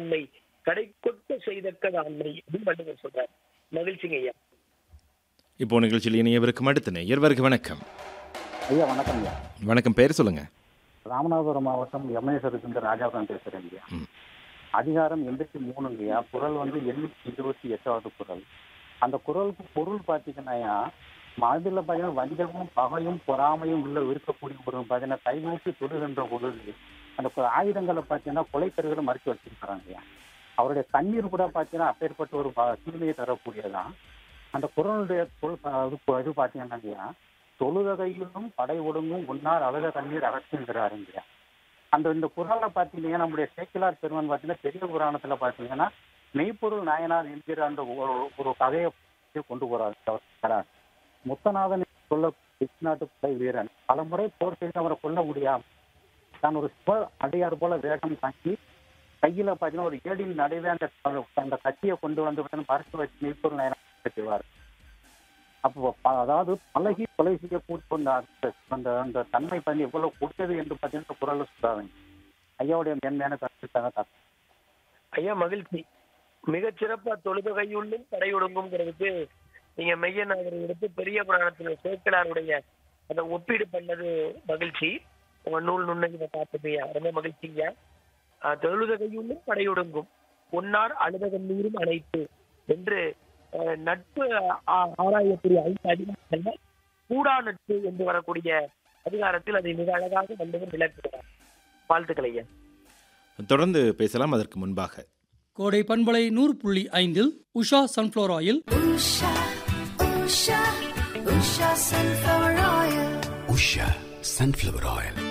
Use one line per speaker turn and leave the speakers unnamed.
உண்மை கடை கொட்ட செய்தக்கது ஆண்மை அப்படின்னு வள்ளுவர் சொல்றார் மகிழ்ச்சிங்க ஐயா
இப்போ நிகழ்ச்சியில் இணையவிருக்கும் அடுத்த நேயர் வருக வணக்கம்
ஐயா வணக்கம் ஐயா
வணக்கம் பேர் சொல்லுங்க
ராமநாதபுரம் மாவட்டம் எம்ஏஸ்வரத்துலேருந்து ராஜாபுரம் பேசுறேன் ஐயா
ம்.
அதிகாரம் எண்பத்தி மூணுங்க ஐயா குரல் வந்து எண்ணூற்றி இருபத்தி எட்டாவது குரல் அந்த குரலுக்கு பொருள் பார்த்தீங்கன்னா மனதில் பார்த்தீங்கன்னா வஞ்சகமும் பகையும் பொறாமையும் உள்ள இருக்கக்கூடிய ஒரு பார்த்தீங்கன்னா கைநோக்கி தொழுகின்ற பொழுது அந்த கு- ஆயுதங்களை பார்த்தீங்கன்னா கொலைக்கருகளை மறைச்சு வச்சிருக்கிறாங்க ஐயா அவருடைய கண்ணீர் கூட பார்த்தீங்கன்னா அப்பேற்பட்ட ஒரு ப- தீமையை தரக்கூடியதான் அந்த குரலுடைய சொல் ப- இது ப- இது பார்த்தீங்கன்னா ஐயா தொழுதகையிலும் படை ஒடுங்கும் உன்னார் அழக கண்ணீர் அகற்றுங்கிறாருங்க அந்த இந்த குரலை பார்த்தீங்கன்னா நம்முடைய சேக்கிலார் பெருமன் பார்த்தீங்கன்னா பெரிய புராணத்துல பார்த்தீங்கன்னா மெய்ப்பொருள் நாயனார் என்கிற அந்த ஒரு ஒரு கதையை கொண்டு போறாரு அவர் தரார். முத்தநாதன் சொல்ல நாட்டு படை வீரன் பல முறை போர் செய்து அவரை கொல்ல முடியாம தான் ஒரு சிவ அடையார் போல வேகம் தாக்கி கையில பார்த்தீங்கன்னா ஒரு ஏடியின் நடுவே அந்த அந்த கத்தியை கொண்டு வந்து பார்த்தீங்கன்னா பறித்து வச்சு மெய்ப்பொருள் நாயனார் செய்வார் அப்போ ப- அதாவது பழகி கொலை செய்யக்கூடிய அந்த அந்த- அந்த அந்த தன்மை பண்ணி எவ்வளவு கொடுத்தது என்று பார்த்தீங்கன்னா குரல்ல சொல்றாங்க ஐயாவுடைய மேன்மையான கருத்துக்காக
ஐயா மகிழ்ச்சி மிகச் சிறப்பா தொழுத கையுள்ளும் படையொடுங்குங்கிறதுக்கு நீங்க மெய்யநாதரை எடுத்து பெரிய புராணத்துல சேக்கலாருடைய அந்த ஒப்பீடு பண்ணது மகிழ்ச்சி உங்க நூல் நுண்ணறிவை பார்த்ததுயா ரொம்ப மகிழ்ச்சிங்க ஆஹ் தொழுத கையுள்ளும் படையொடுங்கும் பொன்னார் அழுத கண்ணீரும் அனைத்து என்று ஆஹ் நட்பு ஆ- ஆராயக்கூடிய ஐந்து அதிகாரங்கள்ல கூடா நட்பு என்று வரக்கூடிய அதிகாரத்தில் அதை மிக அழகாக வள்ளுவர் விளக்குகிறார் வாழ்த்துக்கள் ஐயா
தொடர்ந்து பேசலாம் அதற்கு முன்பாக
கோடை பண்பலை நூறு புள்ளி ஐந்தில் Usha sunflower oil
Usha, Usha, Usha sunflower oil.
Usha sunflower oil